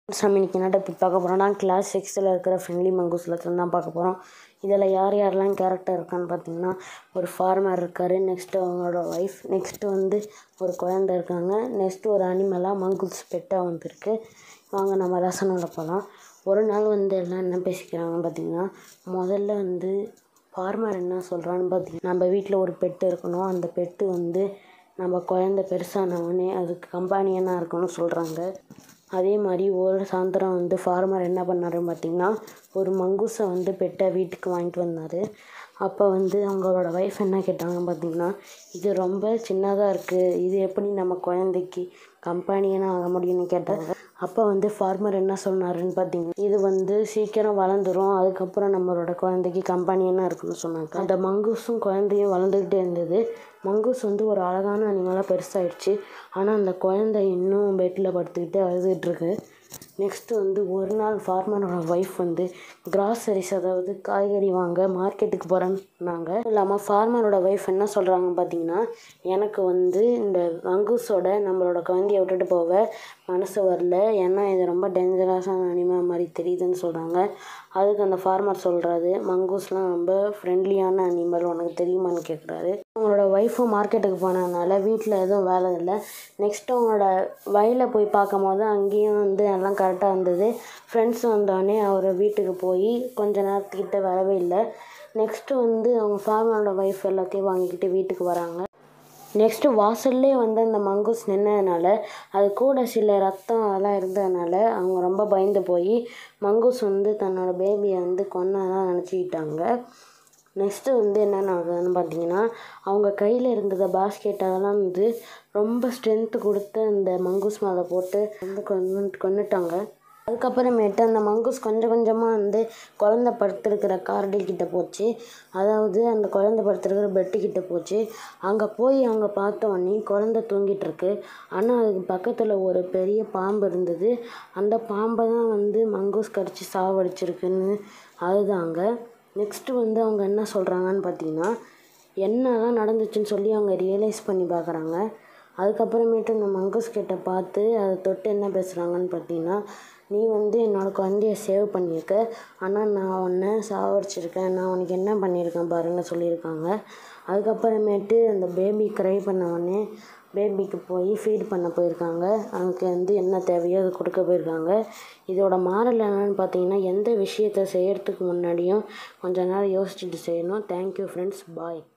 நம்ம இன்னைக்கு என்ன டாபிக் பார்க்க போகிறோம்னா கிளாஸ் சிக்ஸ்த்தில் இருக்கிற ஃப்ரெண்ட்லி மங்கூஸில் தான் பார்க்க போகிறோம் இதில் யார் யாரெல்லாம் கேரக்டர் இருக்கான்னு பார்த்தீங்கன்னா ஒரு ஃபார்மர் இருக்கார் நெக்ஸ்ட்டு அவங்களோட ஒய்ஃப் நெக்ஸ்ட்டு வந்து ஒரு குழந்தை இருக்காங்க நெக்ஸ்ட்டு ஒரு அனிமலாக மங்கூஸ் பெட்டாக வந்திருக்கு வாங்க நம்ம லெசனோட போகலாம் ஒரு நாள் வந்து எல்லாம் என்ன பேசிக்கிறாங்கன்னு பார்த்தீங்கன்னா முதல்ல வந்து ஃபார்மர் என்ன சொல்கிறான்னு பார்த்தீங்கன்னா நம்ம வீட்டில் ஒரு பெட்டு இருக்கணும் அந்த பெட்டு வந்து நம்ம குழந்த பெருசானவொடனே அதுக்கு கம்பானியனாக இருக்கணும்னு சொல்கிறாங்க அதே மாதிரி ஒரு சாயந்தரம் வந்து ஃபார்மர் என்ன பண்ணாருன்னு பார்த்தீங்கன்னா ஒரு மங்கூஸை வந்து பெட்டை வீட்டுக்கு வாங்கிட்டு வந்தார் அப்போ வந்து அவங்களோட ஒய்ஃப் என்ன கேட்டாங்கன்னு பார்த்தீங்கன்னா இது ரொம்ப சின்னதாக இருக்குது இது எப்படி நம்ம குழந்தைக்கு கம்பானியனாக ஆக முடியும்னு கேட்டாங்க அப்போ வந்து ஃபார்மர் என்ன சொன்னாருன்னு பார்த்தீங்கன்னா இது வந்து சீக்கிரம் வளர்ந்துரும் அதுக்கப்புறம் நம்மளோட குழந்தைக்கு கம்பானியனாக இருக்குன்னு சொன்னாங்க அந்த மங்கூஸும் குழந்தையும் வளர்ந்துக்கிட்டே இருந்தது மங்கூஸ் வந்து ஒரு அழகான அனிமலாக பெருசாகிடுச்சு ஆனால் அந்த குழந்தை இன்னும் பெட்டில் படுத்துக்கிட்டு அழுதுகிட்ருக்கு நெக்ஸ்ட்டு வந்து ஒரு நாள் ஃபார்மரோட ஒய்ஃப் வந்து கிராசரிஸ் அதாவது காய்கறி வாங்க மார்க்கெட்டுக்கு போகிறேன்னாங்க இல்லாமல் ஃபார்மரோட ஒய்ஃப் என்ன சொல்கிறாங்கன்னு பார்த்தீங்கன்னா எனக்கு வந்து இந்த மங்கூஸோட நம்மளோட குழந்தைய விட்டுட்டு போக மனசு வரல ஏன்னா இது ரொம்ப டேஞ்சரஸான அனிமல் மாதிரி தெரியுதுன்னு சொல்கிறாங்க அதுக்கு அந்த ஃபார்மர் சொல்கிறாரு மங்கூஸ்லாம் ரொம்ப ஃப்ரெண்ட்லியான அனிமல் உனக்கு தெரியுமான்னு கேட்குறாரு அவங்களோட ஒய்ஃபும் மார்க்கெட்டுக்கு போனதுனால வீட்டில் எதுவும் வேலை இல்லை நெக்ஸ்ட்டு அவங்களோட வயலில் போய் பார்க்கும் போது அங்கேயும் வந்து எல்லாம் கரெக்டாக இருந்தது ஃப்ரெண்ட்ஸ் வந்தோடனே அவர் வீட்டுக்கு போய் கொஞ்ச நேரத்துக்கிட்ட வரவே இல்லை நெக்ஸ்ட்டு வந்து அவங்க ஃபார்மரோட ஒய்ஃப் எல்லாத்தையும் வாங்கிக்கிட்டு வீட்டுக்கு வராங்க நெக்ஸ்ட்டு வாசல்லே வந்து அந்த மங்கூஸ் நின்னதுனால அது கூட சில ரத்தம் அதெல்லாம் இருந்ததுனால அவங்க ரொம்ப பயந்து போய் மங்கூஸ் வந்து தன்னோட பேபியை வந்து கொன்னதான் நினச்சிக்கிட்டாங்க நெக்ஸ்ட்டு வந்து என்னென்ன ஆகுதுன்னு பார்த்தீங்கன்னா அவங்க கையில் இருந்தத பாஸ்கெட் அதெல்லாம் வந்து ரொம்ப ஸ்ட்ரென்த்து கொடுத்து அந்த மங்கூஸ் மேலே போட்டு வந்து கொன்னு கொன்னுட்டாங்க அதுக்கப்புறமேட்டு அந்த மங்கூஸ் கொஞ்சம் கொஞ்சமாக வந்து குழந்த படுத்துருக்கிற கார்டில் கிட்ட போச்சு அதாவது அந்த குழந்த படுத்துருக்கிற பெட்டு கிட்ட போச்சு அங்கே போய் அவங்க பார்த்த உடனே குழந்த தூங்கிட்டு இருக்கு ஆனால் அதுக்கு பக்கத்தில் ஒரு பெரிய பாம்பு இருந்தது அந்த பாம்பை தான் வந்து மங்கூஸ் கடிச்சு சாவடிச்சிருக்குன்னு அழுதாங்க நெக்ஸ்ட்டு வந்து அவங்க என்ன சொல்கிறாங்கன்னு பார்த்தீங்கன்னா என்னதான் நடந்துச்சுன்னு சொல்லி அவங்க ரியலைஸ் பண்ணி பார்க்குறாங்க அதுக்கப்புறமேட்டு இந்த மங்கூஸ் கிட்ட பார்த்து அதை தொட்டு என்ன பேசுகிறாங்கன்னு பார்த்தீங்கன்னா நீ வந்து என்னோடய குழந்தைய சேவ் பண்ணியிருக்க ஆனால் நான் உன்னை சாவடிச்சிருக்கேன் நான் உனக்கு என்ன பண்ணியிருக்கேன் பாருன்னு சொல்லியிருக்காங்க அதுக்கப்புறமேட்டு அந்த பேபி க்ரை பண்ண உடனே பேபிக்கு போய் ஃபீட் பண்ண போயிருக்காங்க அதுக்கு வந்து என்ன தேவையோ அது கொடுக்க போயிருக்காங்க இதோட மாறல் என்னன்னு பார்த்தீங்கன்னா எந்த விஷயத்த செய்கிறதுக்கு முன்னாடியும் கொஞ்ச நேரம் யோசிச்சுட்டு செய்யணும் தேங்க்யூ ஃப்ரெண்ட்ஸ் பாய்